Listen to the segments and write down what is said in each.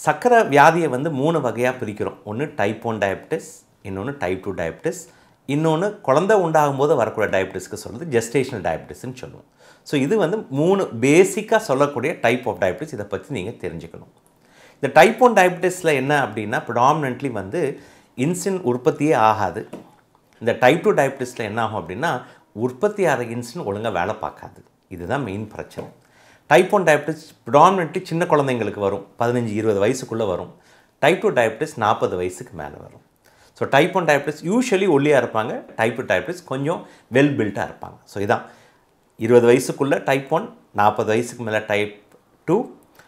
சர்க்கரை வியாதியை வந்து மூணு வகையாக பிரிக்கிறோம் ஒன்று டைப் ஒன் டயபிட்டிஸ் இன்னொன்று டைப் டூ டயபிட்டிஸ் இன்னொன்று குழந்தை உண்டாகும் போது வரக்கூடிய டயபிட்டிஸ்க்கு சொல்கிறது ஜெஸ்டேஷனல் டயபிட்டிஸ்னு சொல்லுவோம் ஸோ இது வந்து மூணு பேசிக்காக சொல்லக்கூடிய டைப் ஆஃப் டயபிட்டிஸ் இதை பற்றி நீங்கள் தெரிஞ்சுக்கணும் இந்த டைப் ஒன் டயபிட்டிஸில் என்ன அப்படின்னா ப்ரிடாமினென்ட்லி வந்து இன்சுலின் உற்பத்தியே ஆகாது இந்த டைப் டூ டயபிட்டிஸில் என்ன ஆகும் அப்படின்னா உற்பத்தி ஆகிற இன்சுலின் ஒழுங்காக வேலை பார்க்காது இதுதான் மெயின் பிரச்சனை டைப் ஒன் டயபிட்டிஸ் ப்ரிடாமினென்ட்லி சின்ன குழந்தைங்களுக்கு வரும் பதினஞ்சு இருபது வயசுக்குள்ளே வரும் டைப் டூ டயபிட்டிஸ் நாற்பது வயசுக்கு மேலே வரும் so type one diabetes usually ஒல்லியாக இருப்பாங்க டைப் டூ டயபிட்டிஸ் கொஞ்சம் வெல் பில்ட்டாக இருப்பாங்க ஸோ இதான் இருபது வயசுக்குள்ளே டைப் ஒன் நாற்பது வயசுக்கு மேலே டைப் டூ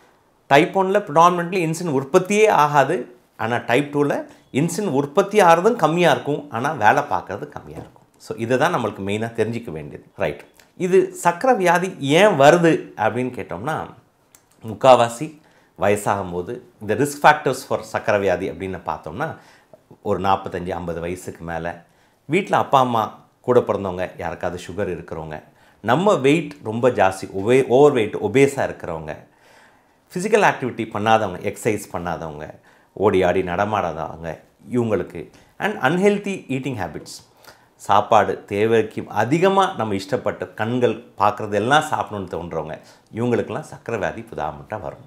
டைப் ஒனில் ப்ரிடாமினென்ட்லி இன்சுலின் உற்பத்தியே ஆகாது ஆனால் டைப் டூவில் இன்சுலின் உற்பத்தி ஆகிறதும் கம்மியாக இருக்கும் ஆனால் வேலை பார்க்குறது கம்மியாக இருக்கும் ஸோ இதை தான் நம்மளுக்கு மெயினாக தெரிஞ்சிக்க வேண்டியது ரைட் இது சக்கரை வியாதி ஏன் வருது அப்படின்னு கேட்டோம்னா முக்காவாசி வயசாகும் போது இந்த ரிஸ்க் ஃபேக்டர்ஸ் ஃபார் சக்கரை வியாதி அப்படின்னு பார்த்தோம்னா ஒரு நாற்பத்தஞ்சு ஐம்பது வயசுக்கு மேலே வீட்டில் அப்பா அம்மா கூட பிறந்தவங்க யாருக்காவது சுகர் இருக்கிறவங்க நம்ம வெயிட் ரொம்ப ஜாஸ்தி ஒபே ஓவர் வெயிட் ஒபேஸாக இருக்கிறவங்க ஃபிசிக்கல் ஆக்டிவிட்டி பண்ணாதவங்க எக்ஸசைஸ் பண்ணாதவங்க ஓடி ஆடி நடமாடாதவங்க இவங்களுக்கு அண்ட் அன்ஹெல்தி ஈட்டிங் ஹேபிட்ஸ் சாப்பாடு தேவைக்கு அதிகமாக நம்ம இஷ்டப்பட்ட கண்கள் பார்க்குறது எல்லாம் சாப்பிடணும்னு தோன்றவங்க இவங்களுக்கெல்லாம் சக்கரை வியாதி புதாமட்டாக வரும்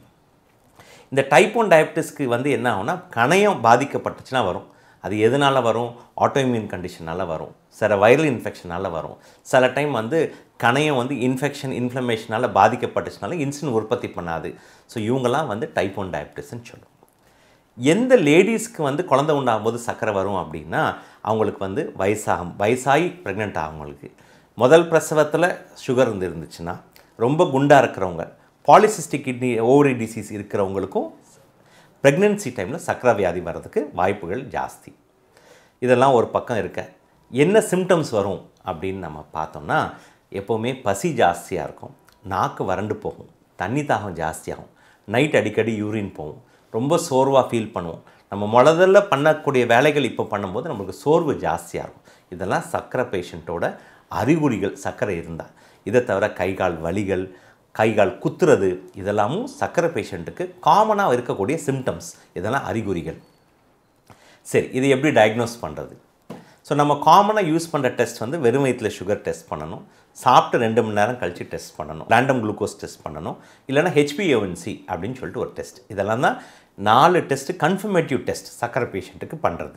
இந்த டைப் ஒன் டயபிட்டிஸ்க்கு வந்து என்ன ஆகும்னா கணையம் பாதிக்கப்பட்டுச்சுன்னா வரும் அது எதனால் வரும் ஆட்டோஇம்யூன் கண்டிஷனால் வரும் சில வைரல் இன்ஃபெக்ஷனால் வரும் சில டைம் வந்து கணையம் வந்து இன்ஃபெக்ஷன் இன்ஃப்ளமேஷனால் பாதிக்கப்பட்டுச்சுனால இன்சுலின் உற்பத்தி பண்ணாது ஸோ இவங்கெல்லாம் வந்து டைப் ஒன் டயபிட்டிஸ்ன்னு சொல்லுவோம் எந்த லேடிஸ்க்கு வந்து குழந்தை உண்டாகும் போது சக்கரை வரும் அப்படின்னா அவங்களுக்கு வந்து வயசாகும் வயசாகி ப்ரெக்னென்ட் ஆகவங்களுக்கு முதல் பிரசவத்தில் சுகர் இருந்து இருந்துச்சுன்னா ரொம்ப குண்டாக இருக்கிறவங்க பாலிசிஸ்டிக் கிட்னி ஓவரி டிசீஸ் இருக்கிறவங்களுக்கும் ப்ரெக்னென்சி டைமில் சக்கரை வியாதி வர்றதுக்கு வாய்ப்புகள் ஜாஸ்தி இதெல்லாம் ஒரு பக்கம் இருக்க என்ன சிம்டம்ஸ் வரும் அப்படின்னு நம்ம பார்த்தோம்னா எப்போவுமே பசி ஜாஸ்தியாக இருக்கும் நாக்கு வறண்டு போகும் தண்ணி தாகம் ஜாஸ்தியாகும் நைட் அடிக்கடி யூரின் போகும் ரொம்ப சோர்வாக ஃபீல் பண்ணுவோம் நம்ம முதல்ல பண்ணக்கூடிய வேலைகள் இப்போ பண்ணும்போது நம்மளுக்கு சோர்வு ஜாஸ்தியாக இருக்கும் இதெல்லாம் சர்க்கரை பேஷண்ட்டோட அறிகுறிகள் சர்க்கரை இருந்தால் இதை தவிர கை கால் வலிகள் கை கால் குத்துறது இதெல்லாமும் சர்க்கரை பேஷண்ட்டுக்கு காமனாக இருக்கக்கூடிய சிம்டம்ஸ் இதெல்லாம் அறிகுறிகள் சரி இது எப்படி டயக்னோஸ் பண்ணுறது ஸோ நம்ம காமனாக யூஸ் பண்ணுற டெஸ்ட் வந்து வெறும் வயிற்றில் சுகர் டெஸ்ட் பண்ணணும் சாப்பிட்டு ரெண்டு மணி நேரம் கழித்து டெஸ்ட் பண்ணணும் ரேண்டம் குளுக்கோஸ் டெஸ்ட் பண்ணணும் இல்லைனா ஹெச்பிஏஒன்சி அப்படின்னு சொல்லிட்டு ஒரு டெஸ்ட் இதெல்லாம் தான் நாலு டெஸ்ட்டு கன்ஃபர்மேட்டிவ் டெஸ்ட் சக்கரை பேஷண்ட்டுக்கு பண்ணுறது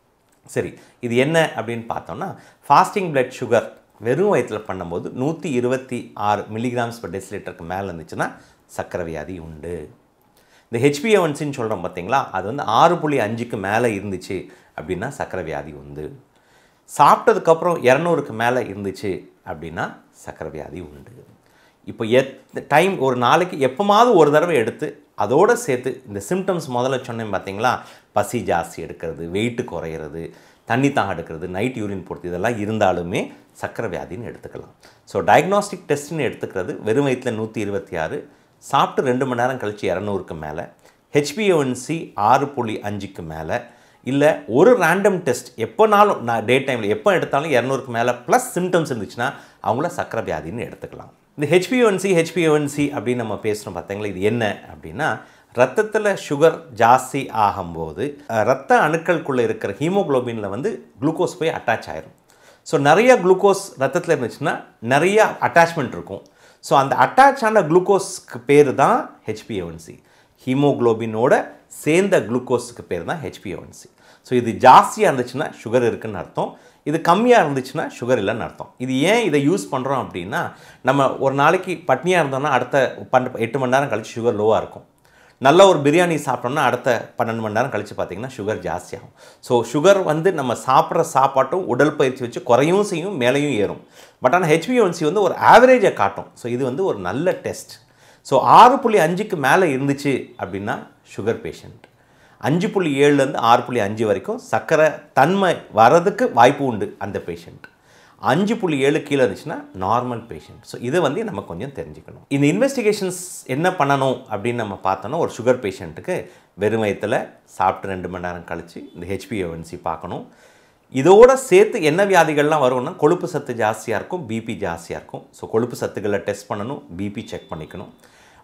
சரி இது என்ன அப்படின்னு பார்த்தோம்னா ஃபாஸ்டிங் பிளட் சுகர் வெறும் வயிற்றில் பண்ணும்போது நூற்றி இருபத்தி ஆறு மில்லிகிராம்ஸ் பர் டெசிலிட்டருக்கு மேலே இருந்துச்சுன்னா சக்கரை வியாதி உண்டு இந்த ஹெச்பிஏஒன்சின்னு சொல்கிறோம் பார்த்தீங்களா அது வந்து ஆறு புள்ளி அஞ்சுக்கு மேலே இருந்துச்சு அப்படின்னா சக்கரை வியாதி உண்டு சாப்பிட்டதுக்கப்புறம் இரநூறுக்கு மேலே இருந்துச்சு அப்படின்னா சக்கரை வியாதி உண்டு இப்போ எத் டைம் ஒரு நாளைக்கு எப்போமாவது ஒரு தடவை எடுத்து அதோடு சேர்த்து இந்த சிம்டம்ஸ் முதல்ல சொன்னேன் பார்த்தீங்களா பசி ஜாஸ்தி எடுக்கிறது வெயிட்டு குறையிறது தண்ணி தாகம் எடுக்கிறது நைட் யூரின் போடுறது இதெல்லாம் இருந்தாலுமே சக்கரை வியாதின்னு எடுத்துக்கலாம் ஸோ டயக்னாஸ்டிக் டெஸ்ட்னு எடுத்துக்கிறது வெறும் வயிற்றில் நூற்றி இருபத்தி ஆறு சாப்பிட்டு ரெண்டு மணி நேரம் கழித்து இரநூறுக்கு மேலே ஹெச்பிஓன்சி ஆறு புள்ளி அஞ்சுக்கு மேலே இல்லை ஒரு ரேண்டம் டெஸ்ட் எப்போனாலும் நான் டே டைமில் எப்போ எடுத்தாலும் இரநூறுக்கு மேலே ப்ளஸ் சிம்டம்ஸ் இருந்துச்சுன்னா அவங்கள சக்கரை வியாதின்னு எடுத்துக்கலாம் இந்த ஹெச்பிஓன்சி ஹெச்பிஓன்சி அப்படின்னு நம்ம பேசுகிறோம் பார்த்தீங்களா இது என்ன அப்படின்னா ரத்தத்தில் சுகர் ஜாஸ்தி ஆகும்போது அஹ், ரத்த அணுக்களுக்குள்ளே இருக்கிற ஹீமோகுளோபினில் வந்து குளுக்கோஸ் போய் அட்டாச் ஆயிரும் ஸோ நிறைய குளுக்கோஸ் ரத்தத்தில் இருந்துச்சுன்னா நிறைய அட்டாச்மெண்ட் இருக்கும் ஸோ அந்த அட்டாச் ஆன குளுக்கோஸ்க்கு பேர் தான் ஹெச்பிஓன்சி ஹீமோகுளோபினோட சேர்ந்த குளுக்கோஸுக்கு பேர் தான் ஹெச்பிஓன்சி ஸோ இது ஜாஸ்தியாக இருந்துச்சுன்னா சுகர் இருக்குன்னு அர்த்தம் இது கம்மியாக இருந்துச்சுன்னா சுகர் இல்லைன்னு அர்த்தம் இது ஏன் இதை யூஸ் பண்ணுறோம் அப்படின்னா நம்ம ஒரு நாளைக்கு பட்னியாக இருந்தோம்னா அடுத்த பன்னெண்டு எட்டு மணி நேரம் கழிச்சு சுகர் லோவாக இருக்கும் நல்ல ஒரு பிரியாணி சாப்பிட்டோம்னா அடுத்த பன்னெண்டு மணி நேரம் கழித்து பார்த்தீங்கன்னா சுகர் ஜாஸ்தியாகும் ஸோ சுகர் வந்து நம்ம சாப்பிட்ற சாப்பாட்டும் உடல் பயிற்சி வச்சு குறையும் செய்யும் மேலேயும் ஏறும் பட் ஆனால் ஹெச்பிஓன்சி வந்து ஒரு ஆவரேஜை காட்டும் ஸோ இது வந்து ஒரு நல்ல டெஸ்ட் ஸோ ஆறு புள்ளி அஞ்சுக்கு மேலே இருந்துச்சு அப்படின்னா சுகர் பேஷண்ட் அஞ்சு புள்ளி ஏழுலேருந்து ஆறு புள்ளி அஞ்சு வரைக்கும் சர்க்கரை தன்மை வரதுக்கு வாய்ப்பு உண்டு அந்த பேஷண்ட் அஞ்சு புள்ளி ஏழு கீழே இருந்துச்சுன்னா நார்மல் பேஷண்ட் ஸோ இதை வந்து நம்ம கொஞ்சம் தெரிஞ்சுக்கணும் இந்த இன்வெஸ்டிகேஷன்ஸ் என்ன பண்ணணும் அப்படின்னு நம்ம பார்த்தோன்னா ஒரு சுகர் பேஷண்ட்டுக்கு வெறும் வயித்துல சாப்பிட்டு ரெண்டு மணி நேரம் கழித்து இந்த ஹெச்பிஓன்சி பார்க்கணும் இதோட சேர்த்து என்ன வியாதிகள்லாம் வரும்னா கொழுப்பு சத்து ஜாஸ்தியாக இருக்கும் பிபி ஜாஸ்தியாக இருக்கும் ஸோ கொழுப்பு சத்துக்களை டெஸ்ட் பண்ணணும் பிபி செக் பண்ணிக்கணும்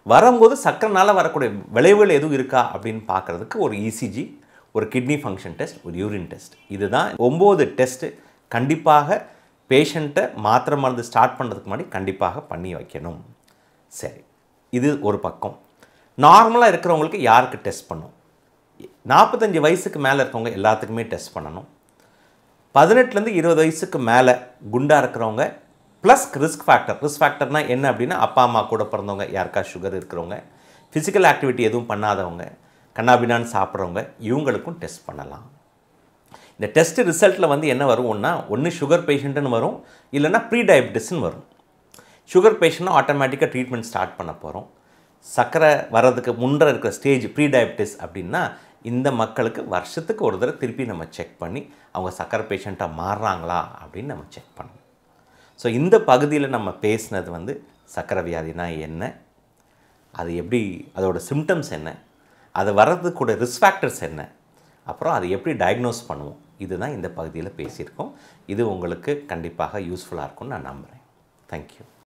வரும்போது சக்கரனால வரக்கூடிய விளைவுகள் எதுவும் இருக்கா அப்படின்னு பார்க்குறதுக்கு ஒரு இசிஜி ஒரு கிட்னி ஃபங்க்ஷன் டெஸ்ட் ஒரு யூரின் டெஸ்ட் இதுதான் ஒம்பது டெஸ்ட்டு கண்டிப்பாக பேஷண்ட்டை மாத்திரை மருந்து ஸ்டார்ட் பண்ணுறதுக்கு முன்னாடி கண்டிப்பாக பண்ணி வைக்கணும் சரி இது ஒரு பக்கம் நார்மலாக இருக்கிறவங்களுக்கு யாருக்கு டெஸ்ட் பண்ணும் நாற்பத்தஞ்சு வயசுக்கு மேலே இருக்கவங்க எல்லாத்துக்குமே டெஸ்ட் பண்ணணும் பதினெட்டுலேருந்து இருபது வயசுக்கு மேலே குண்டாக இருக்கிறவங்க ப்ளஸ் ரிஸ்க் ஃபேக்டர் ரிஸ்க் ஃபேக்டர்னால் என்ன அப்படின்னா அப்பா அம்மா கூட பிறந்தவங்க யாருக்கா சுகர் இருக்கிறவங்க ஃபிசிக்கல் ஆக்டிவிட்டி எதுவும் பண்ணாதவங்க கண்ணாபின்னான்னு சாப்பிட்றவங்க இவங்களுக்கும் டெஸ்ட் பண்ணலாம் இந்த டெஸ்ட் ரிசல்ட்டில் வந்து என்ன வரும்னா ஒன்று சுகர் பேஷண்ட்டுன்னு வரும் இல்லைன்னா ப்ரீ டயபிட்டிஸ்னு வரும் சுகர் பேஷண்ட்னா ஆட்டோமேட்டிக்காக ட்ரீட்மெண்ட் ஸ்டார்ட் பண்ண போகிறோம் சர்க்கரை வர்றதுக்கு முன்ன இருக்கிற ஸ்டேஜ் ப்ரீ டயபிட்டிஸ் அப்படின்னா இந்த மக்களுக்கு வருஷத்துக்கு ஒரு தடவை திருப்பி நம்ம செக் பண்ணி அவங்க சர்க்கரை பேஷண்ட்டாக மாறுறாங்களா அப்படின்னு நம்ம செக் பண்ணணும் ஸோ இந்த பகுதியில் நம்ம பேசினது வந்து சர்க்கரை வியாதினா என்ன அது எப்படி அதோட சிம்டம்ஸ் என்ன அது வர்றதுக்கு கூட ரிஸ்க் ஃபேக்டர்ஸ் என்ன அப்புறம் அதை எப்படி டயக்னோஸ் பண்ணுவோம் இதுதான் இந்த பகுதியில் பேசியிருக்கோம் இது உங்களுக்கு கண்டிப்பாக யூஸ்ஃபுல்லாக இருக்கும்னு நான் நம்புகிறேன் தேங்க்யூ